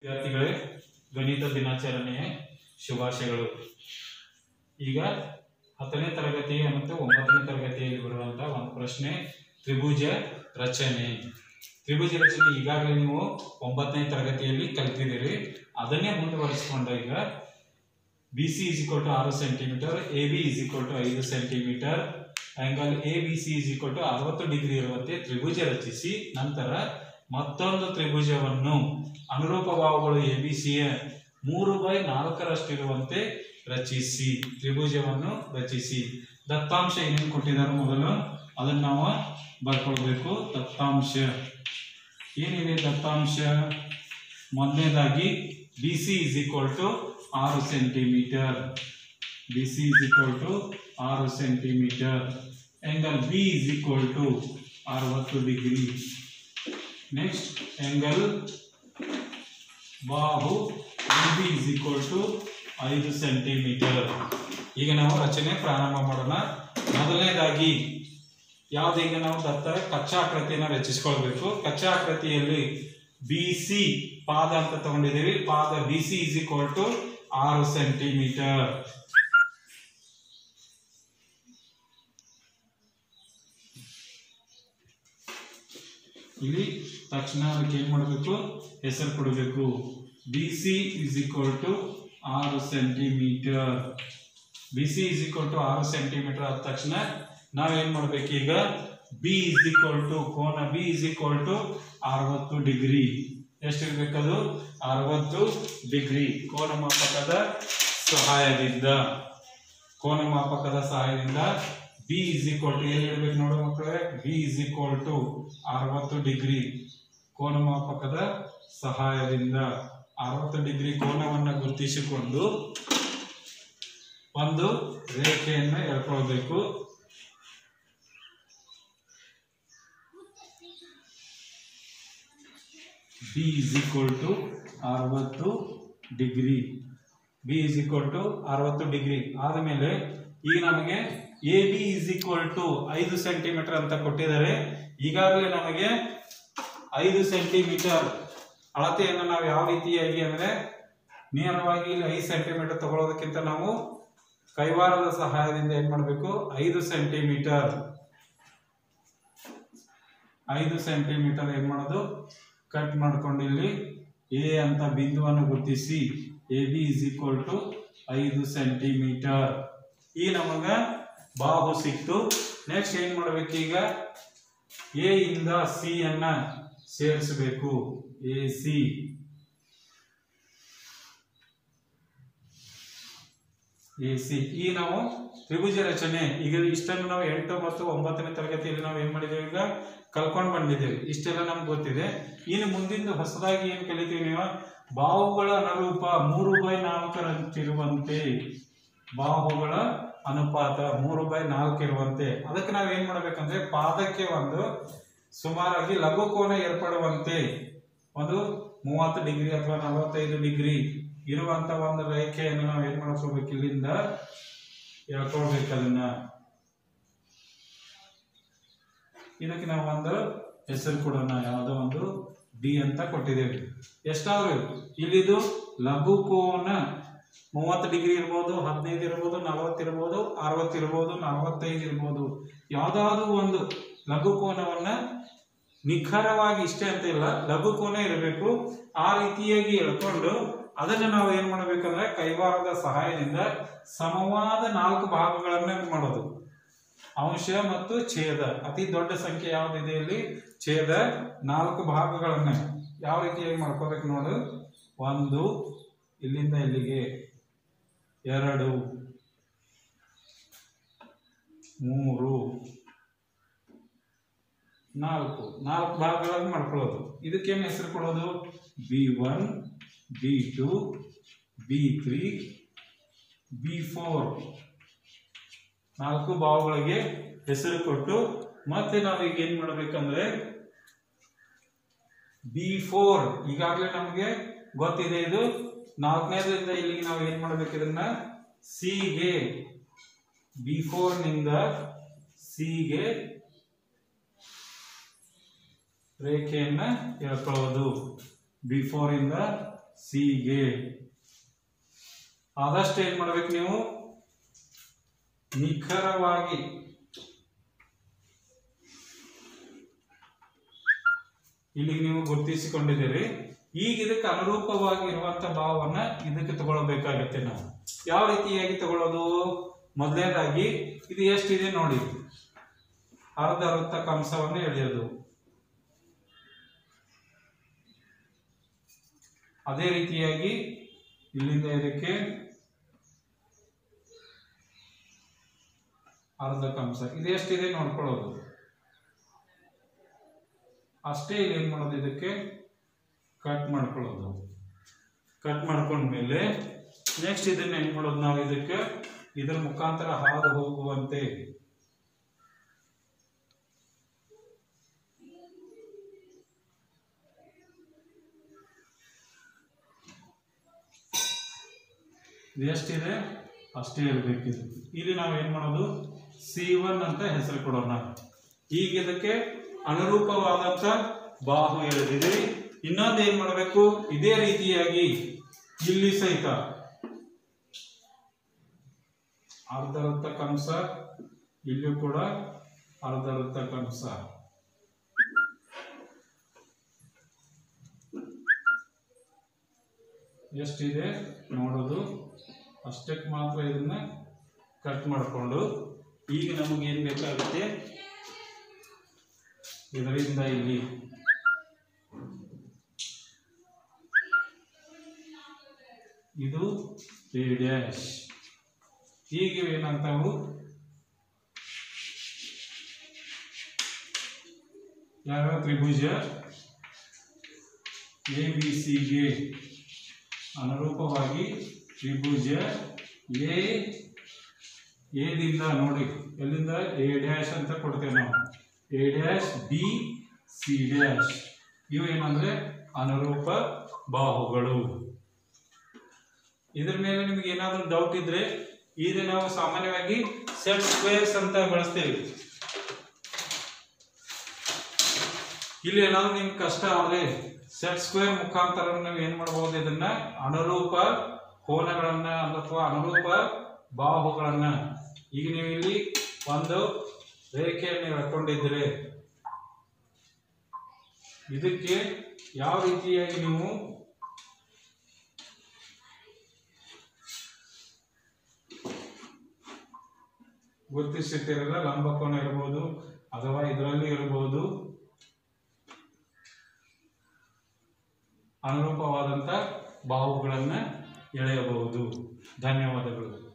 ವಿದ್ಯಾರ್ಥಿಗಳೇ ಗಣಿತ ದಿನಾಚರಣೆಯ ಶುಭಾಶಯಗಳು ಈಗ ಹತ್ತನೇ ತರಗತಿಯ ಮತ್ತು ಒಂಬತ್ತನೇ ತರಗತಿಯಲ್ಲಿ ಬರುವಂತಹ ಒಂದು ಪ್ರಶ್ನೆ ತ್ರಿಭುಜ ರಚನೆ ತ್ರಿಭುಜ ರಚನೆ ಈಗಾಗಲೇ ನೀವು ಒಂಬತ್ತನೇ ತರಗತಿಯಲ್ಲಿ ಕಲ್ತಿದ್ದೀರಿ ಅದನ್ನೇ ಮುಂದುವರಿಸಿಕೊಂಡ ಈಗ B C is equal to ಆರು centimetre A B is equal to ಐದು centimetre angle A B C is equal to ಅರವತ್ತು ಡಿಗ್ರಿ ಇರುವಂತೆ ತ್ರಿಭುಜ ರಚಿಸಿ ನಂತರ ಮತ್ತೊಂದು ತ್ರಿಭುಜವನ್ನು ಅನುರೂಪ ಭಾವಗಳು ಎ ಬಿ ಸಿಯ ಮೂರು ಬೈ ನಾಲ್ಕರಷ್ಟಿರುವಂತೆ ರಚಿಸಿ ತ್ರಿಭುಜವನ್ನು ರಚಿಸಿ ದತ್ತಾಂಶ ಏನೇನು ಕೊಟ್ಟಿದ್ದಾರೆ ಮೊದಲು ಅದನ್ನು ನಾವು ಬರ್ಕೊಳ್ಬೇಕು ದತ್ತಾಂಶ ಏನಿದೆ ದತ್ತಾಂಶ ಮೊದಲನೇದಾಗಿ B C is equal to ಆರು centimetre B C is equal to ಆರು centimetre angle B is equal to ಅರವತ್ತು ಡಿಗ್ರಿ ನೆಕ್ಸ್ಟ್ ಆಂಗಲ್ ಬಾಹು ಬಿ ಇಸ್ ಈಕ್ವಲ್ ಟು ಐದು ಸೆಂಟಿಮೀಟರ್ ಈಗ ನಾವು ರಚನೆ ಪ್ರಾರಂಭ ಮಾಡೋಣ ಮೊದಲನೇದಾಗಿ ಯಾವ್ದು ಈಗ ನಾವು ದತ್ತ ಕಚ್ಚಾಕೃತಿಯನ್ನು ರಚಿಸ್ಕೊಳ್ಬೇಕು ಕಚ್ಚಾಕೃತಿಯಲ್ಲಿ ಬಿ ಸಿ ಪಾದ ಅಂತ ತಗೊಂಡಿದ್ದೀವಿ ಪಾದ B C is equal to ಆರು ಸೆಂಟಿಮೀಟರ್ ಇಲ್ಲಿ ತಕ್ಷಣ ಅದಕ್ಕೆ ಏನ್ ಮಾಡಬೇಕು ಹೆಸರು ಕೊಡಬೇಕು B C is equal to ಆರು centimetre B C is equal to ಆರು ಸೆಂಟಿಮೀಟರ್ ಆದ ತಕ್ಷಣ ನಾವೇನ್ ಮಾಡ್ಬೇಕು ಈಗ ಬಿ ಇಸ್ ಈಕ್ವಲ್ ಟು ಕೋನ ಬಿ ಇಸ್ ಈಕ್ವಲ್ ಟು ಅರವತ್ತು ಡಿಗ್ರಿ ಎಷ್ಟಿರ್ಬೇಕದು ಅರವತ್ತು ಡಿಗ್ರಿ ಕೋನ ಮಾಪಕದ ಸಹಾಯದಿಂದ ಕೋನ ಮಾಪಕದ ಸಹಾಯದಿಂದ ಬಿ ಇಸ್ ಈಕ್ವಲ್ ಟು ಎಲ್ಲಿ ಇಡ್ಬೇಕು ನೋಡು ಮಕ್ಕಳೇ ಬಿ ಇಸ್ ಈಕ್ವಲ್ ಟು ಅರವತ್ತು ಡಿಗ್ರಿ ಕೋನ ಮಾಪಕದ ಸಹಾಯದಿಂದ ಅರವತ್ತು ಡಿಗ್ರಿ ಕೋನವನ್ನು ಗುರುತಿಸಿಕೊಂಡು ಒಂದು ರೇಖೆಯನ್ನು ಎಳ್ಕೊಳ್ಬೇಕು ಬಿ ಇಸ್ ಈಕ್ವಲ್ ಟು ಅರವತ್ತು degree B is equal to ಅರವತ್ತು ಡಿಗ್ರಿ ಆದಮೇಲೆ ಈಗ ನಮಗೆ A B is equal to ಐದು ಸೆಂಟಿಮೀಟರ್ ಅಂತ ಕೊಟ್ಟಿದ್ದಾರೆ ಈಗಾಗಲೇ ನಮಗೆ ಐದು ಸೆಂಟಿಮೀಟರ್ ಅಳತೆಯನ್ನು ನಾವು ಯಾವ ರೀತಿಯಾಗಿ ಅಂದ್ರೆ ನೇರವಾಗಿ ಇಲ್ಲಿ ಐದು ಸೆಂಟಿಮೀಟರ್ ತಗೊಳ್ಳೋದಕ್ಕಿಂತ ನಾವು ಕೈವಾರದ ಸಹಾಯದಿಂದ ಏನ್ ಮಾಡಬೇಕು ಐದು ಸೆಂಟಿಮೀಟರ್ ಐದು ಸೆಂಟಿಮೀಟರ್ ಏನ್ ಮಾಡೋದು ಕಟ್ ಮಾಡ್ಕೊಂಡು ಇಲ್ಲಿ ಎ ಅಂತ ಬಿಂದುವನ್ನು ಗುರುತಿಸಿ A B is equal to ಐದು ಸೆಂಟಿಮೀಟರ್ ಈ ನಮಗ ಬಾಹು ಸಿಕ್ತು ನೆಕ್ಸ್ಟ್ ಏನ್ ಮಾಡ್ಬೇಕು ಈಗ ಎ ಇಂದ ಸಿ ಅನ್ನ ಸೇರಿಸಬೇಕು ಎ ಸಿ ಎ ಸಿ ಈ ನಾವು ತ್ರಿಭುಜ ರಚನೆ ಈಗ ಇಷ್ಟನ್ನು ನಾವು ಎಂಟು ಮತ್ತು ಒಂಬತ್ತನೇ ತರಗತಿಯಲ್ಲಿ ನಾವು ಏನ್ ಮಾಡಿದ್ದೇವೆ ಈಗ ಕಲ್ಕೊಂಡು ಬಂದಿದ್ದೇವೆ ಇಷ್ಟೆಲ್ಲ ನಮ್ಗೆ ಗೊತ್ತಿದೆ ಇನ್ನು ಮುಂದಿನ ಹೊಸದಾಗಿ ಏನ್ ಕಲಿತೀವಿ ನೀವು ಬಾಹುಗಳ ಅನುರೂಪ ಮೂರು ಬೈ ನಾಲ್ಕರಂತಿರುವಂತೆ ಬಾಹುಗಳ ಅನುಪಾತ ಮೂರು ಬೈ ನಾಲ್ಕು ಇರುವಂತೆ ಅದಕ್ಕೆ ನಾವು ಏನ್ ಮಾಡ್ಬೇಕಂದ್ರೆ ಪಾದಕ್ಕೆ ಒಂದು ಸುಮಾರಾಗಿ ಲಘು ಕೋನ ಏರ್ಪಡುವಂತೆ ಒಂದು ಮೂವತ್ತು ಡಿಗ್ರಿ ಅಥವಾ ನಲವತ್ತೈದು ಡಿಗ್ರಿ ಇರುವಂತ ಒಂದು ರೇಖೆಯನ್ನು ನಾವು ಏನ್ ಮಾಡ್ಕೋಬೇಕು ಇಲ್ಲಿಂದ ಎಳ್ಕೊಳ್ಬೇಕು ಅದನ್ನ ಇದಕ್ಕೆ ನಾವು ಒಂದು ಹೆಸರು ಕೊಡೋಣ ಯಾವುದೋ ಒಂದು ಡಿ ಅಂತ ಕೊಟ್ಟಿದ್ದೇವೆ ಎಷ್ಟಾದ್ರು ಇಲ್ಲಿದು ಲಘು ಕೋನ ಮೂವತ್ತು ಡಿಗ್ರಿ ಇರ್ಬೋದು ಹದಿನೈದು ಇರ್ಬೋದು ನಲವತ್ತು ಇರ್ಬೋದು ಅರವತ್ತು ಇರ್ಬೋದು ನಲವತ್ತೈದು ಇರ್ಬೋದು ಯಾವ್ದಾದ್ರು ಒಂದು ಲಘು ಕೋನವನ್ನ ನಿಖರವಾಗಿ ಇಷ್ಟೇ ಅಂತ ಇಲ್ಲ ಲಘು ಕೋನ ಇರಬೇಕು ಆ ರೀತಿಯಾಗಿ ಎಳ್ಕೊಂಡು ಅದನ್ನ ನಾವು ಏನ್ ಮಾಡ್ಬೇಕಂದ್ರೆ ಕೈವಾರದ ಸಹಾಯದಿಂದ ಸಮವಾದ ನಾಲ್ಕು ಭಾಗಗಳನ್ನ ಮಾಡೋದು ಅಂಶ ಮತ್ತು ಛೇದ ಅತಿ ದೊಡ್ಡ ಸಂಖ್ಯೆ ಯಾವ್ದಿದೆ ಇಲ್ಲಿ ಛೇದ ನಾಲ್ಕು ಭಾಗಗಳನ್ನ ಯಾವ ರೀತಿಯಾಗಿ ಮಾಡ್ಕೋಬೇಕು ನೋಡು ಒಂದು ಇಲ್ಲಿಂದ ಇಲ್ಲಿಗೆ ಎರಡು ಮೂರು ನಾಲ್ಕು ನಾಲ್ಕು ಭಾಗಗಳನ್ನು ಮಾಡ್ಕೊಳ್ಳೋದು ಇದಕ್ಕೇನು ಹೆಸರು ಕೊಡೋದು B one B two B three B four ನಾಲ್ಕು ಭಾವಗಳಿಗೆ ಹೆಸರು ಕೊಟ್ಟು ಮತ್ತೆ ನಾವು ಈಗ ಏನ್ ಮಾಡ್ಬೇಕಂದ್ರೆ ಬಿ ಫೋರ್ ಈಗಾಗಲೇ ನಮಗೆ ಗೊತ್ತಿದೆ ಇದು ನಾಲ್ಕನೇದ್ರಿಂದ ಇಲ್ಲಿಗೆ ನಾವು ಏನ್ ಮಾಡ್ಬೇಕು ಇದನ್ನ ಸಿಗೆ ಬಿ ಫೋರ್ ನಿಂದ ಸಿಗೆ ರೇಖೆಯನ್ನ ಎಳ್ಕೊಳ್ಳೋದು ಬಿಫೋರ್ ಇಂದ ಸಿಗೆ ಆದಷ್ಟು ಏನ್ ಮಾಡ್ಬೇಕು ನೀವು ನಿಖರವಾಗಿ ಇಲ್ಲಿಗೆ ನೀವು ಗುರುತಿಸಿಕೊಂಡಿದ್ದೀರಿ ಈಗ ಇದಕ್ಕೆ ಅನುರೂಪವಾಗಿ ಇರುವಂತ ಭಾವವನ್ನ ಇದಕ್ಕೆ ತಗೊಳ್ಬೇಕಾಗತ್ತೆ ನಾವು ಯಾವ ರೀತಿಯಾಗಿ ತಗೊಳ್ಳೋದು ಮೊದಲನೇದಾಗಿ ಇದು ಎಷ್ಟಿದೆ ನೋಡಿ ಅರ್ಧ ವೃತ್ತ ಕಂಸವನ್ನು ಎಳೆಯೋದು ಅದೇ ರೀತಿಯಾಗಿ ಇಲ್ಲಿಂದ ಇದಕ್ಕೆ ಅರ್ಧ ಕಂಸ ಇದು ಎಷ್ಟಿದೆ ನೋಡ್ಕೊಳ್ಳೋದು ಅಷ್ಟೇ ಇಲ್ಲಿ ಏನ್ ಮಾಡೋದು ಇದಕ್ಕೆ ಕಟ್ ಮಾಡ್ಕೊಳ್ಳೋದು ಕಟ್ ಮಾಡ್ಕೊಂಡ್ಮೇಲೆ ನೆಕ್ಸ್ಟ್ ಇದನ್ನ ಏನ್ ಮಾಡೋದು ನಾವು ಇದಕ್ಕೆ ಇದರ ಮುಖಾಂತರ ಹಾದು ಹೋಗುವಂತೆ ಇದು ಎಷ್ಟಿದೆ ಅಷ್ಟೇ ಇರಬೇಕಿದು ಇಲ್ಲಿ ನಾವು ಏನ್ ಮಾಡೋದು ಸಿ ಒನ್ ಅಂತ ಹೆಸರು ಕೊಡೋಣ ಈಗ ಇದಕ್ಕೆ ಅನುರೂಪವಾದಂತ ಬಾಹು ಎಳೆದಿದೆ ಇನ್ನೊಂದು ಏನ್ ಮಾಡಬೇಕು ಇದೇ ರೀತಿಯಾಗಿ ಇಲ್ಲಿ ಸಹಿತ ಅರ್ಧ ವೃತ್ತ ಕಂಸ ಇಲ್ಲೂ ಕೂಡ ಅರ್ಧ ವೃತ್ತ ಕಂಸ ಎಷ್ಟಿದೆ ನೋಡೋದು ಅಷ್ಟಕ್ಕೆ ಮಾತ್ರ ಇದನ್ನ ಕಟ್ ಮಾಡಿಕೊಂಡು ಈಗ ನಮಗೆ ಏನ್ ಬೇಕಾಗುತ್ತೆ ಇದರಿಂದ ಇಲ್ಲಿ ಇದು ಎ ಡ್ಯಾಶ್ ಈಗ ಏನಂತಾವು ಯಾವ್ಯಾವ ತ್ರಿಭುಜ ಎ ಬಿ ಸಿಗೆ ಅನುರೂಪವಾಗಿ ತ್ರಿಭುಜ ಎ ಎದಿಂದ ನೋಡಿ ಎಲ್ಲಿಂದ ಎ ಡ್ಯಾಶ್ ಅಂತ ಕೊಡ್ತೇವೆ ನಾವು A dash B C dash ಇವು ಏನಂದ್ರೆ ಅನುರೂಪ ಬಾಹುಗಳು ಇದ್ರ ಮೇಲೆ ನಿಮ್ಗೆ ಏನಾದ್ರೂ ಡೌಟ್ ಇದ್ರೆ ಈಗ ನಾವು ಸಾಮಾನ್ಯವಾಗಿ ಸೆಟ್ ಸ್ಕ್ವೇರ್ಸ್ ಅಂತ ಬಳಸ್ತೇವೆ ಇಲ್ಲಿ ಏನಾದ್ರು ನಿಮ್ಗೆ ಕಷ್ಟ ಆದ್ರೆ ಸೆಟ್ ಸ್ಕ್ವೇರ್ ಮುಖಾಂತರ ನೀವು ಏನ್ ಮಾಡಬಹುದು ಇದನ್ನ ಅನುರೂಪ ಕೋನಗಳನ್ನ ಅಥವಾ ಅನುರೂಪ ಬಾಹುಗಳನ್ನ ಈಗ ನೀವು ಇಲ್ಲಿ ಒಂದು ರೇಖೆಯನ್ನು ಎಳ್ಕೊಂಡಿದ್ರೆ ಇದಕ್ಕೆ ಯಾವ ರೀತಿಯಾಗಿ ನೀವು ಗುರುತಿಸಿರ್ತೀರಲ್ಲ ಲಂಬಕೋನ ಇರಬಹುದು ಅಥವಾ ಇದರಲ್ಲಿ ಇರಬಹುದು ಅನುರೂಪವಾದಂತ ಬಾಹುಗಳನ್ನ ಎಳೆಯಬಹುದು ಧನ್ಯವಾದಗಳು